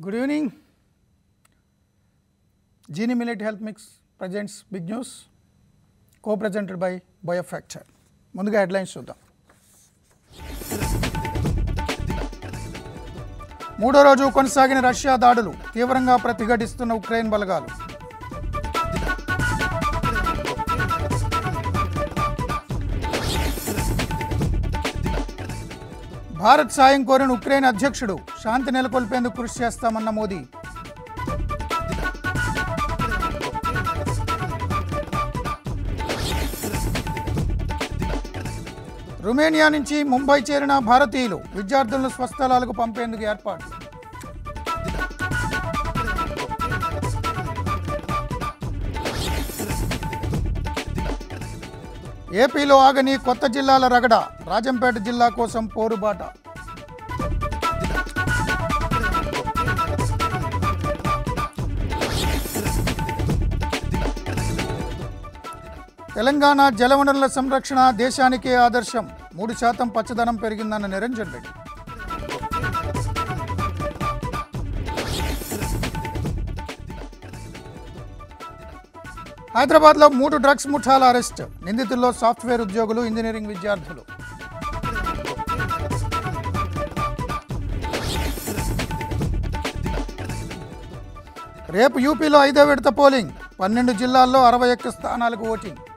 Good evening. Genie Millet Health Mix presents Big News, co-presented by Biofactor. ముందుగా headlines చూద్దాం మూడో రోజు కొనసాగిన రష్యా దాడులు తీవ్రంగా ప్రతిఘటిస్తున్న ఉక్రెయిన్ బలగాలు భారత్ సాయం కోరిన ఉక్రెయిన్ అధ్యక్షుడు శాంతి నెలకొల్పేందుకు కృషి చేస్తామన్న మోదీ రుమేనియా నుంచి ముంబై చేరిన భారతీయులు విద్యార్థులను స్వస్థలాలకు పంపేందుకు ఏర్పాటు ఏపీలో ఆగని కొత్త జిల్లాల రగడ రాజంపేట జిల్లా కోసం పోరుబాట తెలంగాణ జలవనరుల సంరక్షణ దేశానికే ఆదర్శం మూడు శాతం పచ్చదనం పెరిగిందన్న నిరంజన్ రెడ్డి హైదరాబాద్లో మూడు డ్రగ్స్ ముఠాల అరెస్ట్ నిందితుల్లో సాఫ్ట్వేర్ ఉద్యోగులు ఇంజనీరింగ్ విద్యార్థులు రేపు యూపీలో ఐదో విడత పోలింగ్ పన్నెండు జిల్లాల్లో అరవై ఒక్క స్థానాలకు ఓటింగ్